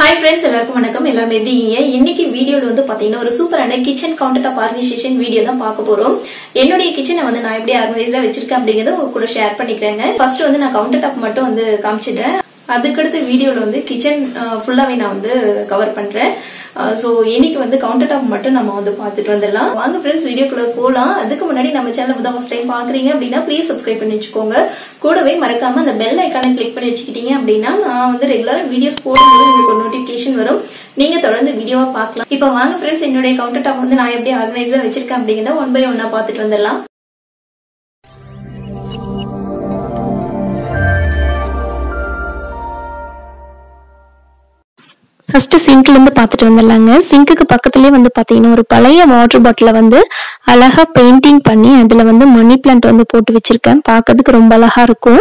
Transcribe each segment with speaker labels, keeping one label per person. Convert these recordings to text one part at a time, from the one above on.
Speaker 1: hi friends எல்லாருக்கும் வணக்கம் எல்லாரும் எப்படி இருக்கீங்க இன்னைக்கு வீடியோல வந்து பாத்தீங்கன்னா ஒரு சூப்பரான kitchen counter top organization video தான் பார்க்க போறோம் என்னுடைய கிச்சனை வந்து நான் எப்படி ஆர்கனைஸ்டா வச்சிருக்கேன் அப்படிங்கறத உங்க கூட ஷேர் பண்ணிக்கிறேங்க ஃபர்ஸ்ட் வந்து நான் கவுண்டர் டாப் மட்டும் வந்து காமிச்சிடுறேன் அதுக்கடுத்து வீடியோல வந்து கிச்சன் ஃபுல்லாவே நான் வந்து கவர் பண்றேன் ஸோ இன்னைக்கு வந்து கவுண்டர் டாப் மட்டும் நம்ம வந்து பார்த்துட்டு வந்துடலாம் வாங்க ஃப்ரெண்ட்ஸ் வீடியோக்குள்ள போகலாம் அதுக்கு முன்னாடி நம்ம சேனல் தான் ஃபர்ஸ்ட் டைம் பாக்குறீங்க அப்படின்னா ப்ளீஸ் சப்ஸ்கிரைப் பண்ணி வச்சுக்கோங்க கூடவே மறக்காம அந்த பெல் ஐக்கானை கிளிக் பண்ணி வச்சுக்கிட்டீங்க அப்படின்னா நான் வந்து ரெகுலரா வீடியோஸ் போடும்போது உங்களுக்கு ஒரு நோட்டிபிகேஷன் வரும் நீங்க தொடர்ந்து வீடியோவா பார்க்கலாம் இப்போ வாங்க ஃப்ரெண்ட்ஸ் என்னுடைய கவுண்டர் டாப் வந்து நான் எப்படி ஆர்கனைஸா வச்சிருக்கேன் அப்படிங்கிறத ஒன் பை ஒன்னா பார்த்துட்டு வந்துடலாம்
Speaker 2: ஃபர்ஸ்ட் சிங்க்ல இருந்து பார்த்துட்டு வந்துடலாங்க சிங்க்குக்கு பக்கத்துலயே வந்து பாத்தீங்கன்னா ஒரு பழைய வாட்டர் பாட்டில வந்து அழகா பெயிண்டிங் பண்ணி அதுல வந்து மணி பிளான்ட் வந்து போட்டு வச்சிருக்கேன் பார்க்கிறதுக்கு ரொம்ப அழகா இருக்கும்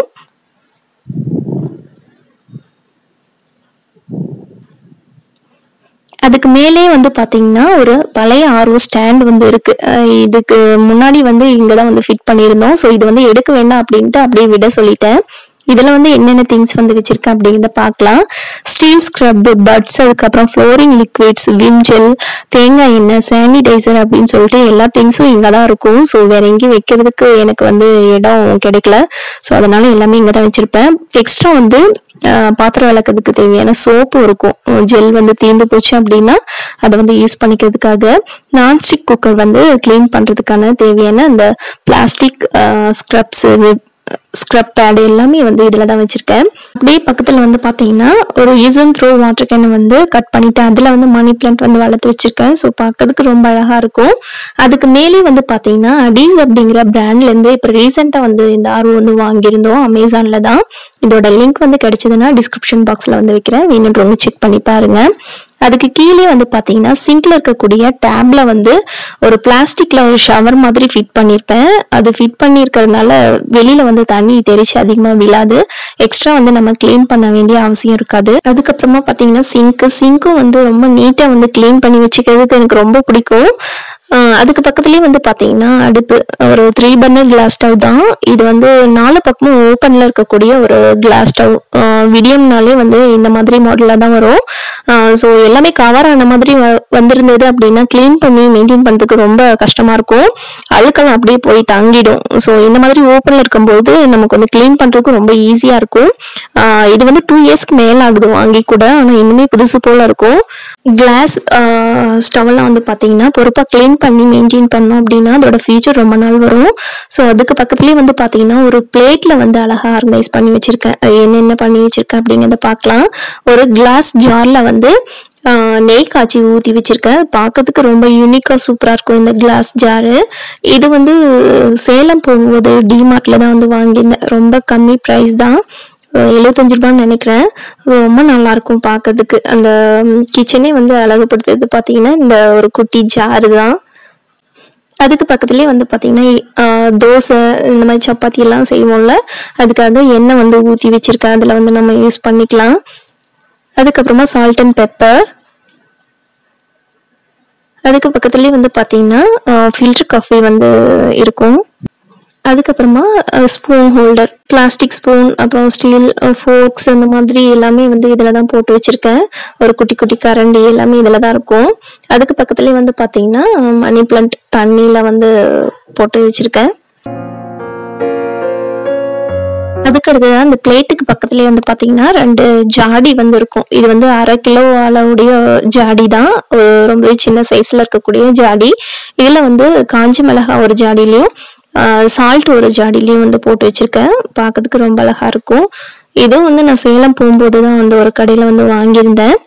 Speaker 2: அதுக்கு மேலே வந்து பாத்தீங்கன்னா ஒரு பழைய ஆர்ஓ ஸ்டாண்ட் வந்து இருக்கு அஹ் இதுக்கு முன்னாடி வந்து இங்கதான் வந்து ஃபிட் பண்ணியிருந்தோம் ஸோ இது வந்து எடுக்க வேண்டாம் அப்படின்ட்டு அப்படியே விட சொல்லிட்டேன் இதுல வந்து என்னென்ன திங்ஸ் வந்து வச்சிருக்கேன் அப்படிங்கிறத பார்க்கலாம் ஸ்டீல் ஸ்க்ரப் பட்ஸ் அதுக்கப்புறம் ஃப்ளோரிங் லிக்விட்ஸ் விம் ஜெல் தேங்காய் எண்ணெய் சானிடைசர் அப்படின்னு சொல்லிட்டு எல்லா திங்ஸும் இங்க தான் இருக்கும் ஸோ வேற எங்கேயும் வைக்கிறதுக்கு எனக்கு வந்து இடம் கிடைக்கல ஸோ அதனால எல்லாமே இங்க தான் வச்சிருப்பேன் எக்ஸ்ட்ரா வந்து ஆஹ் பாத்திரம் விளக்கிறதுக்கு தேவையான சோப்பு இருக்கும் ஜெல் வந்து தீர்ந்து போச்சு அப்படின்னா அதை வந்து யூஸ் பண்ணிக்கிறதுக்காக நான்ஸ்டிக் குக்கர் வந்து க்ளீன் பண்றதுக்கான தேவையான அந்த பிளாஸ்டிக் ஸ்க்ரப்ஸ் ஸ்க்ரப் பேடு எல்லாமே வந்து இதுல தான் வச்சிருக்கேன் அப்படியே பக்கத்துல வந்து பாத்தீங்கன்னா ஒரு use and throw water can வந்து கட் பண்ணிட்டு அதுல வந்து மணி பிளான்ட் வந்து வளர்த்து வச்சிருக்கேன் ஸோ பார்க்கறதுக்கு ரொம்ப அழகா இருக்கும் அதுக்கு மேலே வந்து பாத்தீங்கன்னா அடீஸ் அப்படிங்கிற பிராண்ட்ல இருந்து இப்போ ரீசெண்டா வந்து இந்த ஆர்வம் வந்து வாங்கியிருந்தோம் அமேசான்ல தான் இதோட லிங்க் வந்து கிடைச்சதுன்னா டிஸ்கிரிப்ஷன் பாக்ஸ்ல வந்து வைக்கிறேன் வேணுன்றவங்க செக் பண்ணி பாருங்க அதுக்கு கீழே வந்து பாத்தீங்கன்னா சிங்க்ல இருக்கக்கூடிய டேப்ல வந்து ஒரு பிளாஸ்டிக்ல ஒரு ஷவர் மாதிரி ஃபிட் பண்ணிருப்பேன் அது ஃபிட் பண்ணிருக்கிறதுனால வெளியில வந்து தண்ணி தெரிச்சு அதிகமா விழாது எக்ஸ்ட்ரா வந்து நம்ம க்ளீன் பண்ண வேண்டிய அவசியம் இருக்காது அதுக்கப்புறமா பாத்தீங்கன்னா சிங்க் சிங்க்கும் வந்து ரொம்ப நீட்டா வந்து க்ளீன் பண்ணி வச்சுக்கிறதுக்கு எனக்கு ரொம்ப பிடிக்கும் ஆஹ் அதுக்கு பக்கத்துலயே வந்து பாத்தீங்கன்னா அடுப்பு ஒரு த்ரீ பர்னர் கிளாஸ் ஸ்டவ் தான் இது வந்து நாலு பக்கமும் ஓப்பன்ல இருக்கக்கூடிய ஒரு கிளாஸ் ஸ்டவ் விடியம்னாலே வந்து இந்த மாதிரி மாடல்ல தான் வரும் ஸோ எல்லாமே கவர் ஆன மாதிரி வ- வந்திருந்தது அப்படின்னா க்ளீன் பண்ணி மெயின்டைன் பண்றதுக்கு ரொம்ப கஷ்டமா இருக்கும் அழுக்கெல்லாம் அப்படியே போய் தங்கிடும் ஸோ இந்த மாதிரி ஓப்பன்ல இருக்கும்போது நமக்கு வந்து க்ளீன் பண்றதுக்கு ரொம்ப ஈஸியா இருக்கும் ஆஹ் இது வந்து டூ இயர்ஸ்க்கு மேல ஆகுது வாங்கி கூட ஆனா இன்னுமே புதுசு போல இருக்கும் கிளாஸ் ஸ்டவ்லாம் வந்து பாத்தீங்கன்னா பொறுப்பா க்ளீன் பண்ணி மெயின்டைன் பண்ணோம் அப்படின்னா அதோட ஃபியூச்சர் ரொம்ப நாள் வரும் ஸோ அதுக்கு பக்கத்துலயே வந்து பாத்தீங்கன்னா ஒரு பிளேட்ல வந்து அழகா ஆர்கனைஸ் பண்ணி வச்சிருக்கேன் அது என்னென்ன பண்ணி வச்சிருக்கேன் அப்படிங்கறத பார்க்கலாம் ஒரு கிளாஸ் ஜார்ல வந்து ஆஹ் நெய் காய்ச்சி ஊற்றி வச்சிருக்கேன் பார்க்கறதுக்கு ரொம்ப யூனிக்கா சூப்பரா இருக்கும் இந்த கிளாஸ் ஜாரு இது வந்து சேலம் போகும்போது டிமார்ட்ல தான் வந்து வாங்கியிருந்தேன் ரொம்ப கம்மி ப்ரைஸ் தான் எழுபத்தஞ்சு ரூபான்னு நினைக்கிறேன் ரொம்ப நல்லா இருக்கும் பார்க்கறதுக்கு அந்த கிச்சனே வந்து அழகுபடுத்துறது பார்த்தீங்கன்னா இந்த ஒரு குட்டி ஜாரு தான் அதுக்கு பக்கத்துலேயே வந்து பார்த்தீங்கன்னா ஆஹ் தோசை இந்த மாதிரி சப்பாத்தி எல்லாம் செய்வோம்ல அதுக்காக எண்ணெய் வந்து ஊற்றி வச்சிருக்கேன் அதில் வந்து நம்ம யூஸ் பண்ணிக்கலாம் அதுக்கப்புறமா சால்ட் அண்ட் பெப்பர் அதுக்கு பக்கத்துலேயே வந்து பார்த்தீங்கன்னா ஃபில்டர் காஃபி வந்து இருக்கும் அதுக்கப்புறமா ஸ்பூன் ஹோல்டர் பிளாஸ்டிக் ஸ்பூன் அப்புறம் ஸ்டீல் ஃபோர்க்ஸ் அந்த மாதிரி எல்லாமே வந்து இதில் தான் போட்டு வச்சிருக்கேன் ஒரு குட்டி குட்டி கரண்டி எல்லாமே இதில் தான் இருக்கும் அதுக்கு பக்கத்துலேயே வந்து பார்த்தீங்கன்னா மணி பிளான்ட் தண்ணியில் வந்து போட்டு வச்சிருக்கேன் அதுக்கு அடுத்தது அந்த பிளேட்டுக்கு பக்கத்துலயே வந்து பாத்தீங்கன்னா ரெண்டு ஜாடி வந்து இருக்கும் இது வந்து அரை கிலோ அளவுடைய ஜாடி தான் ஒரு ரொம்பவே சின்ன சைஸ்ல இருக்கக்கூடிய ஜாடி இதுல வந்து காஞ்ச மிளகாய் ஒரு ஜாடிலையும் சால்ட் ஒரு ஜாடிலையும் வந்து போட்டு வச்சிருக்கேன் பார்க்கறதுக்கு ரொம்ப அழகா இருக்கும் இதுவும் வந்து நான் சேலம் போகும்போது தான் வந்து ஒரு கடையில வந்து வாங்கியிருந்தேன்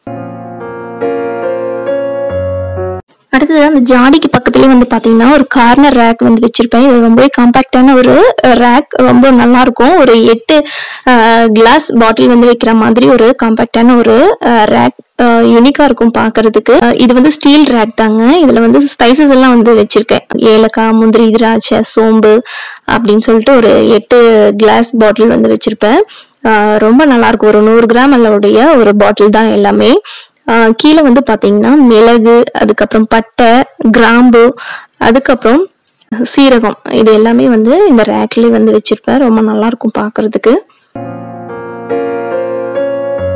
Speaker 2: அடுத்தது அந்த ஜாடிக்கு பக்கத்துலயே வந்து பாத்தீங்கன்னா ஒரு கார்னர் ரேக் வந்து வச்சிருப்பேன் இது ரொம்பவே காம்பாக்டான ஒரு ரேக் ரொம்ப நல்லா இருக்கும் ஒரு எட்டு கிளாஸ் பாட்டில் வந்து வைக்கிற மாதிரி ஒரு காம்பாக்டான ஒரு ரேக் யூனிக்கா இருக்கும் பாக்குறதுக்கு அஹ் இது வந்து ஸ்டீல் ரேக் தாங்க இதுல வந்து ஸ்பைசஸ் எல்லாம் வந்து வச்சிருக்கேன் ஏலக்காய் முந்திரி திராட்சை சோம்பு அப்படின்னு சொல்லிட்டு ஒரு எட்டு கிளாஸ் பாட்டில் வந்து வச்சிருப்பேன் அஹ் ரொம்ப நல்லா இருக்கும் ஒரு நூறு கிராம் அளவுடைய ஒரு பாட்டில் தான் எல்லாமே ஆஹ் கீழே வந்து பாத்தீங்கன்னா மிளகு அதுக்கப்புறம் பட்டை கிராம்பு அதுக்கப்புறம் சீரகம் இது எல்லாமே வந்து இந்த ரேக்லயே வந்து வச்சிருப்பேன் ரொம்ப நல்லா இருக்கும் பாக்குறதுக்கு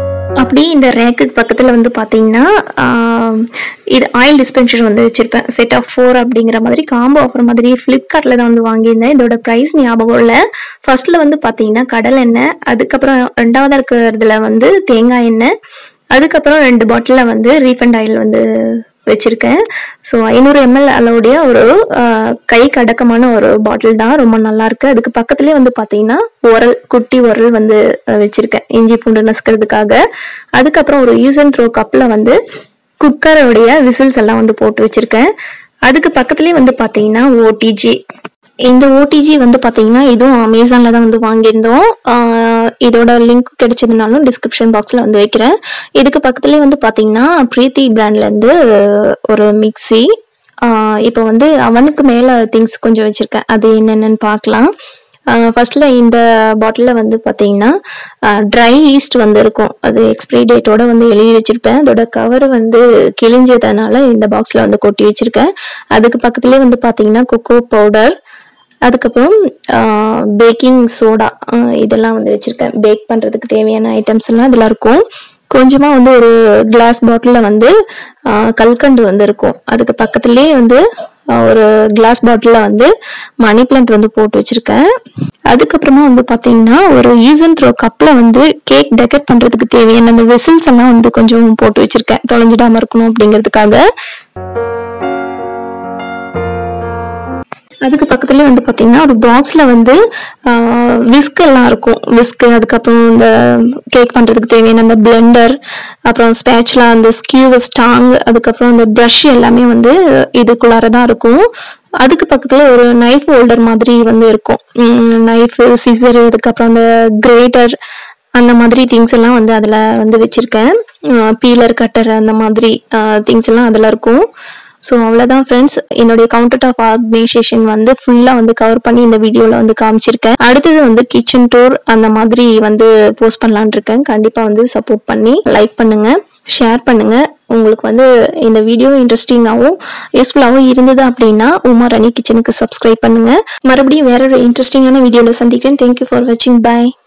Speaker 2: அப்படியே இந்த ரேக்குக்கு பக்கத்தில் வந்து பார்த்தீங்கன்னா ஆஹ், இது ஆயில் டிஸ்பென்சர் வந்து வச்சிருப்பேன் செட் ஆஃப் ஃபோர் அப்படிங்கிற மாதிரி காம்போ ஆஃபர் மாதிரி ஃப்ளிப்கார்ட்டில் தான் வந்து வாங்கியிருந்தேன் இதோட ப்ரைஸ் ஞாபகம் இல்லை ஃபர்ஸ்ட்ல வந்து பார்த்தீங்கன்னா கடல் எண்ணெய் அதுக்கப்புறம் ரெண்டாவதா இருக்கிறதுல வந்து தேங்காய் எண்ணெய் அதுக்கப்புறம் ரெண்டு பாட்டிலில் வந்து ரீஃபண்ட் ஆயில் வந்து வச்சிருக்கேன் ஸோ ஐநூறு எம்எல் அளவுடைய ஒரு ஆஹ், கைக்கு அடக்கமான ஒரு பாட்டில் தான் ரொம்ப நல்லா இருக்கு அதுக்கு பக்கத்துலேயே வந்து பார்த்தீங்கன்னா உரல் குட்டி உரல் வந்து அஹ், வச்சிருக்கேன் இஞ்சி பூண்டு நசுக்கிறதுக்காக அதுக்கப்புறம் ஒரு யூஸ் அண்ட் த்ரோ கப்பில் வந்து குக்கரோடைய விசில்ஸ் எல்லாம் வந்து போட்டு வச்சிருக்கேன் அதுக்கு பக்கத்துலேயே வந்து பார்த்தீங்கன்னா ஓடிஜி இந்த ஓடிஜி வந்து பார்த்தீங்கன்னா இதுவும் அமேசானில் தான் வந்து வாங்கியிருந்தோம் ஆஹ் இதோட லிங்க் கிடைச்சதுனாலும் டிஸ்கிரிப்ஷன் பாக்ஸில் வந்து வைக்கிறேன் இதுக்கு பக்கத்துலேயே வந்து பார்த்தீங்கன்னா பிரீத்தி பிராண்ட்லேருந்து ஒரு மிக்ஸி இப்போ வந்து அவனுக்கு மேலே திங்ஸ் கொஞ்சம் வச்சுருக்கேன் அது என்னென்னு பார்க்கலாம் ஃபர்ஸ்ட்ல இந்த பாட்டிலில் வந்து பார்த்தீங்கன்னா ட்ரை ஈஸ்ட் வந்து இருக்கும் அது எக்ஸ்பிரி டேட்டோட வந்து எழுதி வச்சிருப்பேன் அதோட கவர் வந்து கிழிஞ்சதுனால இந்த பாக்ஸில் வந்து கொட்டி வச்சிருக்கேன் அதுக்கு பக்கத்துலேயே வந்து பார்த்தீங்கன்னா கொக்கோ பவுடர் அதுக்கப்புறம் பேக்கிங் சோடா இதெல்லாம் வந்து வச்சிருக்கேன் பேக் பண்றதுக்கு தேவையான ஐட்டம்ஸ் எல்லாம் இதுல இருக்கும் கொஞ்சமா வந்து ஒரு கிளாஸ் பாட்டில்ல வந்து ஆஹ், கல்கண்டு வந்து இருக்கும் அதுக்கு பக்கத்துலயே வந்து ஆஹ், ஒரு கிளாஸ் பாட்டில்ல வந்து மணி பிளான்ட் வந்து போட்டு வச்சிருக்கேன் அதுக்கப்புறமா வந்து பாத்தீங்கன்னா ஒரு யூஸ் அண்ட் த்ரோ கப்ல வந்து கேக் டெக்கரேட் பண்றதுக்கு தேவையான அந்த வெசில்ஸ் எல்லாம் வந்து கொஞ்சம் போட்டு வச்சிருக்கேன் தொலைஞ்சிடாம இருக்கணும் அப்படிங்கிறதுக்காக அதுக்கு பக்கத்துலயே வந்து பாத்தீங்கன்னா ஒரு பாக்ஸ்ல வந்து விஸ்க் எல்லாம் இருக்கும் விஸ்க் அதுக்கப்புறம் இந்த கேக் பண்றதுக்கு தேவையான அந்த பிளெண்டர் அப்புறம் ஸ்பேச்சுலா அந்த ஸ்கியூ ஸ்டாங் அதுக்கப்புறம் அந்த ப்ரஷ் எல்லாமே வந்து இதுக்குள்ளார தான் இருக்கும் அதுக்கு பக்கத்துல ஒரு நைஃப் ஹோல்டர் மாதிரி வந்து இருக்கும் நைஃப் சிசர் அதுக்கப்புறம் அந்த கிரேட்டர் அந்த மாதிரி திங்ஸ் எல்லாம் வந்து அதுல வந்து வச்சிருக்கேன் பீலர் கட்டர் அந்த மாதிரி திங்ஸ் எல்லாம் அதுல இருக்கும் ஸோ அவ்வளோதான் ஃப்ரெண்ட்ஸ் என்னுடைய கவுண்டர் டாப் ஆர்கனைசேஷன் வந்து ஃபுல்லாக வந்து கவர் பண்ணி இந்த வீடியோவில் வந்து காமிச்சிருக்கேன் அடுத்தது வந்து கிச்சன் டூர் அந்த மாதிரி வந்து போஸ்ட் பண்ணலான் இருக்கேன் கண்டிப்பாக வந்து சப்போர்ட் பண்ணி லைக் பண்ணுங்க ஷேர் பண்ணுங்க உங்களுக்கு வந்து இந்த வீடியோ இன்ட்ரெஸ்டிங்காகவும் யூஸ்ஃபுல்லாகவும் இருந்தது அப்படின்னா உமா ரணி கிச்சனுக்கு சப்ஸ்கிரைப் பண்ணுங்க மறுபடியும் வேற ஒரு இன்ட்ரெஸ்டிங்கான வீடியோவில் சந்திக்கிறேன் தேங்க்யூ ஃபார் வாட்சிங் பை